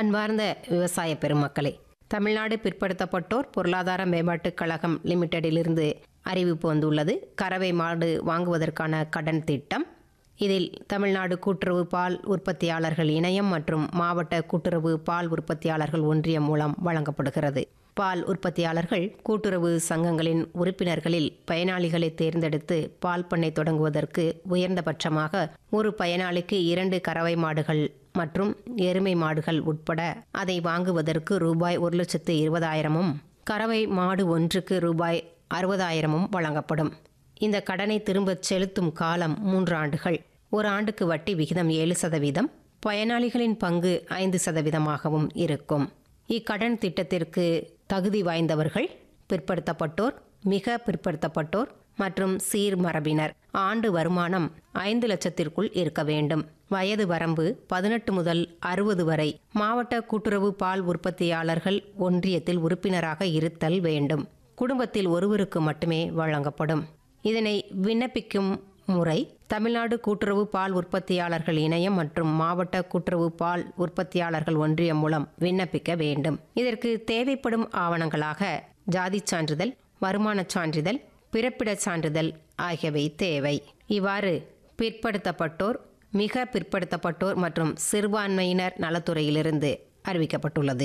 அன்பார்ந்த விவசாய பெருமக்களே தமிழ்நாடு பிற்படுத்தப்பட்டோர் பொருளாதார மேம்பாட்டுக் கழகம் லிமிடெடிலிருந்து அறிவிப்பு வந்துள்ளது கறவை மாடு வாங்குவதற்கான கடன் திட்டம் இதில் தமிழ்நாடு கூட்டுறவு பால் உற்பத்தியாளர்கள் இணையம் மற்றும் மாவட்ட கூட்டுறவு பால் உற்பத்தியாளர்கள் ஒன்றியம் மூலம் வழங்கப்படுகிறது பால் உற்பத்தியாளர்கள் கூட்டுறவு சங்கங்களின் உறுப்பினர்களில் பயனாளிகளை தேர்ந்தெடுத்து பால் பண்ணை தொடங்குவதற்கு உயர்ந்தபட்சமாக ஒரு பயனாளிக்கு இரண்டு கறவை மாடுகள் மற்றும் எருமை மாடுகள் உட்பட அதை வாங்குவதற்கு ரூபாய் ஒரு லட்சத்து இருபதாயிரமும் கறவை மாடு ஒன்றுக்கு ரூபாய் அறுபதாயிரமும் வழங்கப்படும் இந்த கடனை திரும்பச் செலுத்தும் காலம் மூன்று ஆண்டுகள் ஒரு ஆண்டுக்கு வட்டி விகிதம் ஏழு சதவீதம் பயனாளிகளின் பங்கு ஐந்து சதவீதமாகவும் இருக்கும் இக்கடன் திட்டத்திற்கு தகுதி வாய்ந்தவர்கள் பிற்படுத்தப்பட்டோர் மிக பிற்படுத்தப்பட்டோர் மற்றும் சீர்மரபினர் ஆண்டு வருமானம் ஐந்து லட்சத்திற்குள் இருக்க வேண்டும் வயது வரம்பு பதினெட்டு முதல் அறுபது வரை மாவட்ட கூட்டுறவு பால் உற்பத்தியாளர்கள் ஒன்றியத்தில் உறுப்பினராக இருத்தல் வேண்டும் குடும்பத்தில் ஒருவருக்கு மட்டுமே வழங்கப்படும் இதனை விண்ணப்பிக்கும் முறை தமிழ்நாடு கூட்டுறவு பால் உற்பத்தியாளர்கள் இணையம் மற்றும் மாவட்ட கூட்டுறவு பால் உற்பத்தியாளர்கள் ஒன்றியம் மூலம் விண்ணப்பிக்க வேண்டும் இதற்கு தேவைப்படும் ஆவணங்களாக ஜாதிச் சான்றிதழ் வருமானச் சான்றிதழ் பிறப்பிடச் சான்றிதழ் ஆகியவை தேவை இவ்வாறு பிற்படுத்தப்பட்டோர் மிக பிற்படுத்தப்பட்டோர் மற்றும் சிறுபான்மையினர் நலத்துறையிலிருந்து அறிவிக்கப்பட்டுள்ளது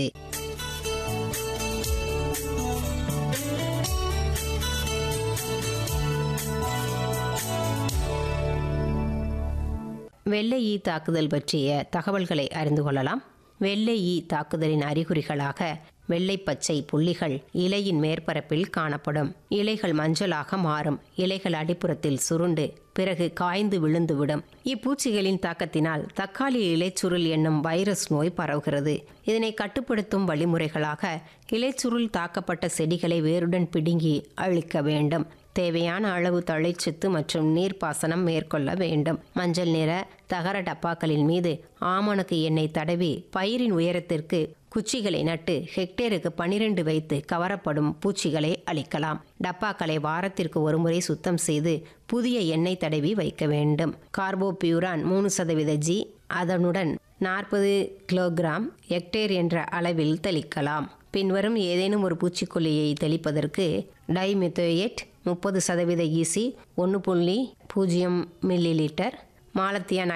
வெள்ளை ஈ தாக்குதல் பற்றிய தகவல்களை அறிந்து கொள்ளலாம் வெள்ளை ஈ தாக்குதலின் அறிகுறிகளாக வெள்ளை பச்சை புள்ளிகள் இலையின் மேற்பரப்பில் காணப்படும் இலைகள் மஞ்சளாக மாறும் இலைகள் அடிப்புறத்தில் சுருண்டு பிறகு காய்ந்து விழுந்துவிடும் இப்பூச்சிகளின் தாக்கத்தினால் தக்காளி இலைச்சுருள் என்னும் வைரஸ் நோய் பரவுகிறது இதனை கட்டுப்படுத்தும் வழிமுறைகளாக இலைச்சுருள் தாக்கப்பட்ட செடிகளை வேருடன் பிடுங்கி அழிக்க வேண்டும் தேவையான அளவு தழைச்சத்து மற்றும் நீர்ப்பாசனம் மேற்கொள்ள வேண்டும் மஞ்சள் நிற தகர டப்பாக்களின் மீது ஆமணக்கு எண்ணெய் தடவி பயிரின் உயரத்திற்கு குச்சிகளை நட்டு ஹெக்டேருக்கு பனிரெண்டு வைத்து கவரப்படும் பூச்சிகளை அழிக்கலாம் டப்பாக்களை வாரத்திற்கு ஒருமுறை சுத்தம் செய்து புதிய எண்ணெய் தடவி வைக்க வேண்டும் கார்போபியூரான் மூணு சதவீத ஜி அதனுடன் நாற்பது கிலோகிராம் ஹெக்டேர் என்ற அளவில் தெளிக்கலாம் பின்வரும் ஏதேனும் ஒரு பூச்சிக்கொல்லியை தெளிப்பதற்கு டைமெத்தோயேட் முப்பது சதவீத ஈசி ஒன்று புள்ளி பூஜ்ஜியம் மில்லி லிட்டர் மாலத்தியான்